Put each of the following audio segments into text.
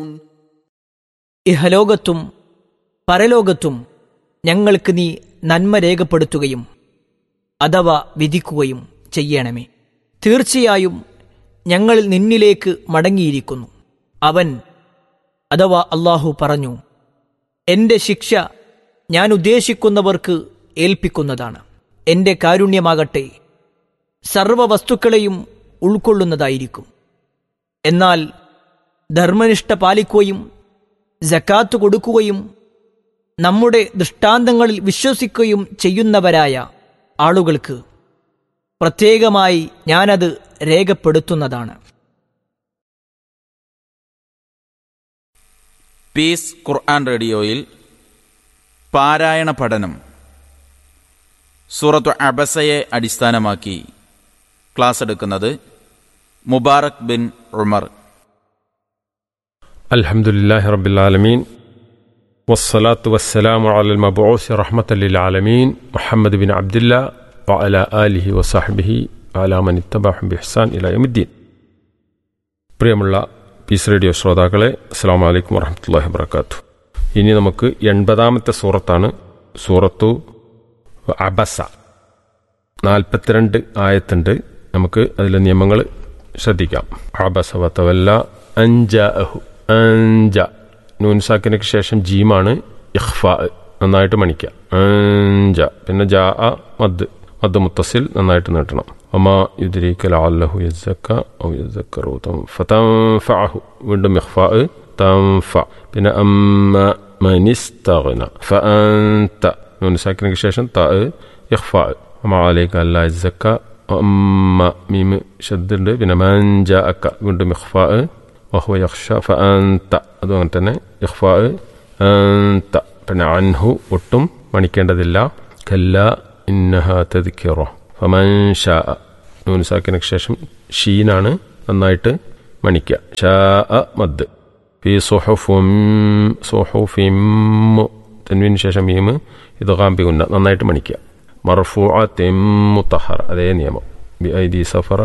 ഇഹലോകത്തും പരലോകത്തും ഞങ്ങൾക്ക് നീ നന്മ രേഖപ്പെടുത്തുകയും അഥവാ വിധിക്കുകയും ചെയ്യണമേ തീർച്ചയായും ഞങ്ങൾ നിന്നിലേക്ക് മടങ്ങിയിരിക്കുന്നു അവൻ അഥവാ അള്ളാഹു പറഞ്ഞു എന്റെ ശിക്ഷ ഞാൻ ഉദ്ദേശിക്കുന്നവർക്ക് ഏൽപ്പിക്കുന്നതാണ് എന്റെ കാരുണ്യമാകട്ടെ സർവ വസ്തുക്കളെയും ഉൾക്കൊള്ളുന്നതായിരിക്കും എന്നാൽ ധർമ്മനിഷ്ഠ പാലിക്കുകയും ജക്കാത്ത് കൊടുക്കുകയും നമ്മുടെ ദൃഷ്ടാന്തങ്ങളിൽ വിശ്വസിക്കുകയും ചെയ്യുന്നവരായ ആളുകൾക്ക് പ്രത്യേകമായി ഞാനത് രേഖപ്പെടുത്തുന്നതാണ് പീസ് ഖുർആൻ റേഡിയോയിൽ പാരായണ പഠനം സൂറത്തു അബസയെ അടിസ്ഥാനമാക്കി ക്ലാസ് എടുക്കുന്നത് മുബാറക് ബിൻ ഉമർ الحمد لله رب العالمين والصلاة والسلام على المبعوث رحمة للعالمين محمد بن عبد الله وعلى آله وصحبه وعلى من اتبعهم بإحسان إلى يوم الدين പ്രിയമുള്ള പീസ് റേഡിയോ ശ്രോതാക്കളെ അസ്സാം വലൈക്കും വറഹമത്തല്ലാഹി വബർക്കാത്തു ഇനി നമുക്ക് എൺപതാമത്തെ സൂറത്താണ് സൂറത്തു അബസ നാൽപ്പത്തിരണ്ട് ആയത്തുണ്ട് നമുക്ക് അതിലെ നിയമങ്ങൾ ശ്രദ്ധിക്കാം അബസ വത്തവല്ല അഞ്ച അഹു അഞ്ച നൂൻസാക്കിനൊക്കെ ശേഷം ജീമാണ് ഇഖ്ഫ നന്നായിട്ട് മണിക്കുക അഞ്ച പിന്നെ ജാ അ മദ് മദ് മുത്തസിൽ നന്നായിട്ട് നീട്ടണം ഒമാ യുദ്രീക്കൽ അല്ലഹു യസ്സക്ക ഔ യസ്സക്കറു ഫതംഫഅഹു വീണ്ടും ഇഖ്ഫ തംഫ പിന്നെ അമ്മ മനിസ്തഗ്ന ഫഅൻത നൂൻസാക്കിനൊക്കെ ശേഷം ത ഇഖ്ഫ ഒമാ അലൈക അല്ല യസ്സക്ക അമ്മ മീം ഷദ്ദുണ്ട് പിന്നെ മഞ്ച അക്ക വീണ്ടും ഇഖ്ഫ വഹുവ യഖ്ഷ ഫഅൻത അതും അങ്ങനെ തന്നെ ഇഖ്ഫ അൻത പിന്നെ അൻഹു ഒട്ടും മണിക്കേണ്ടതില്ല കല്ല ഇന്നഹ തദ്ക്കിറ ഫമൻ ഷാ നൂൻ സാക്കിനു ശേഷം ഷീനാണ് നന്നായിട്ട് മണിക്കുക ഷാ മദ് ഫി സുഹുഫും സുഹുഫിം തൻവിന് ശേഷം മീം ഇത് കാമ്പി ഉന്ന നന്നായിട്ട് മണിക്കുക മർഫു മുത്തഹറ അതേ നിയമം ബി ഐ ദി സഫറ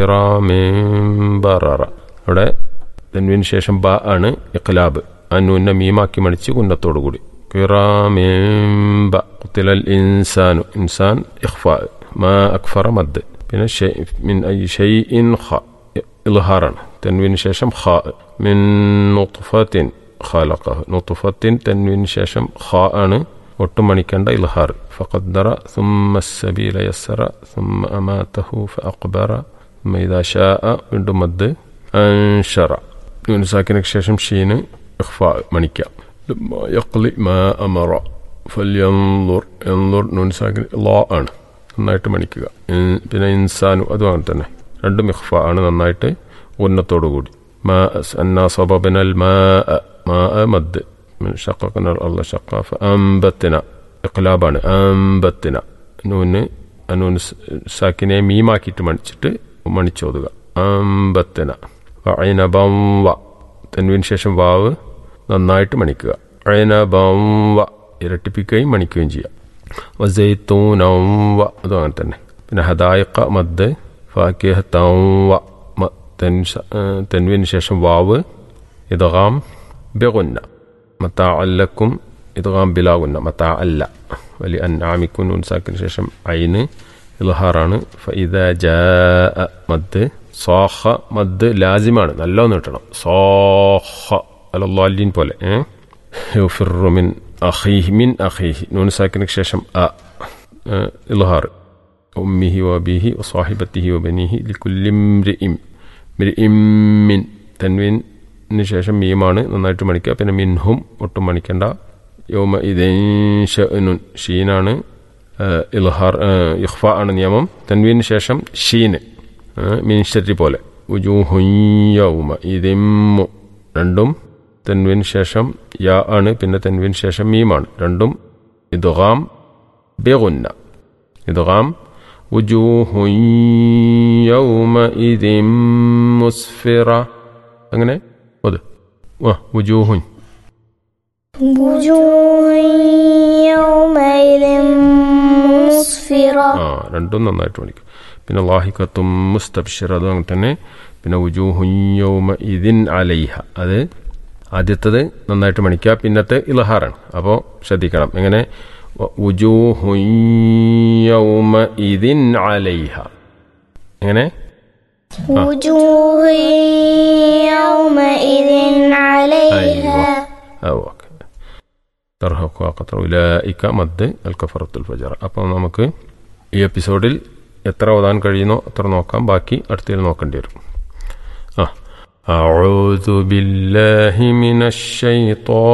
കിറാമേംബറ അവിടെ തൻവിന് ശേഷം ബ ആണ് ഇഖ്ലാബ് അന്നുന്ന മീമാക്കി മണിച്ച് കുന്നത്തോടുകൂടി കിറാമേംബ കുത്തിലൽ ഇൻസാനു ഇൻസാൻ ഇഖ്ഫ മാ അക്ഫറ മദ് പിന്നെ മിൻ ഐ ഷൈഇൻ ഖ ഇൽഹാറാണ് തൻവിന് ശേഷം ഖ മിൻ നുത്ഫത്തിൻ ഖലഖഹു നുത്ഫത്തിൻ തൻവിന് ശേഷം ഖ ആണ് ഒട്ടും മണിക്കേണ്ട ഇൽഹാർ ഫഖദ്ദറ ثم السبيل يسر ثم أماته فأقبر ثم إذا شاء വീണ്ടും മദ് അൻഷറ നൂൻ സാക്കിനു ശേഷം ഷീന് ഇഖ്ഫ മണിക്കാം യഖ്ലി മാ അമറ ഫല്യൻദുർ എൻദുർ നൂൻ സാക്കിൻ ലാ ആണ് നന്നായിട്ട് മണിക്കുക പിന്നെ ഇൻസാനു അതും അങ്ങനെ തന്നെ രണ്ടും ഇഖ്ഫ ആണ് നന്നായിട്ട് ഉന്നത്തോടുകൂടി മാ അന്നാ സബബനൽ മാ മാ മദ് من شققنا الأرض شقا فأنبتنا ഇഖ്ലാബാണ് അമ്പത്തിന നൂന് നൂന് സാക്കിനെ മീമാക്കിയിട്ട് മണിച്ചിട്ട് മണിച്ചോതുക അമ്പത്തിന അയനബംവ തെൻവിന് ശേഷം വാവ് നന്നായിട്ട് മണിക്കുക അയനബംവ ഇരട്ടിപ്പിക്കുകയും മണിക്കുകയും ചെയ്യാം വസൈത്തൂനവ അതും അങ്ങനെ തന്നെ പിന്നെ ഹദായിക്ക മദ് ഫാക്കിഹ തവ തെൻവിന് ശേഷം വാവ് ഇതകാം ബെഗുന്ന മത്താ അല്ലക്കും ഇതകാം ബിലാകുന്ന മത്താ അല്ല വലിയ അന്നാമിക്കും നൂൻ സാക്കിന് ശേഷം ഐന് ഇൽഹാറാണ് ഫൈദ ജ മദ് സോഹ മദ് ലാസിമാണ് നല്ല നീട്ടണം സോഹ അലല്ലാലീൻ പോലെ യുഫിറുമിൻ അഖീഹി മിൻ അഖീഹി നൂൻ സാക്കിന് ശേഷം അ ഇൽഹാർ ഉമ്മിഹി വബിഹി വസാഹിബത്തിഹി വബനിഹി ലിക്കുല്ലിംരിഇം മിർഇം മിൻ തൻവീന് ശേഷം മീമാണ് നന്നായിട്ട് മണിക്കുക പിന്നെ മിൻഹും ഒട്ടും മണിക്കേണ്ട യോമ ഇതേനുൻ ഷീനാണ് ഇൽഹാർ ഇഖ്ഫ ആണ് നിയമം തൻവീന് ശേഷം ഷീന് മീൻഷരി പോലെ ഉജൂഹുയ്യൗമ ഇതിമ്മു രണ്ടും തെൻവിന് ശേഷം യാ ആണ് പിന്നെ തെൻവിന് ശേഷം മീമാണ് രണ്ടും ഇതുഗാം ബെഗുന്ന ഇതുഗാം ഉജൂഹുയ്യൗമഇദിം മുസ്ഫിറ അങ്ങനെ അത് ആ ഉജൂഹുൻ وجوه يومئذ مسفرة ആ രണ്ടും നന്നായിട്ട് പഠിക്കും പിന്നെ ലാഹിക്കത്തും മുസ്തബ്ഷിർ അതും അങ്ങനെ തന്നെ പിന്നെ ഉജൂഹുയ്യൗമ ഇതിൻ അലൈഹ അത് ആദ്യത്തത് നന്നായിട്ട് മണിക്കുക പിന്നത്തെ ഇലഹാറാണ് അപ്പോൾ ശ്രദ്ധിക്കണം എങ്ങനെ ഉജൂഹു യൗമഇദിൻ അലൈഹ എങ്ങനെ وجوه يومئذ عليها ആ ഓക്കെ തർഹഖു ഖത്ര ഉലൈക മദ് അൽ കഫറത്തുൽ ഫജർ അപ്പോൾ നമുക്ക് ഈ എപ്പിസോഡിൽ എത്ര ഓതാൻ കഴിയുന്നോ അത്ര നോക്കാം ബാക്കി അടുത്തതിൽ നോക്കേണ്ടി വരും ആ أعوذ بالله من الشيطان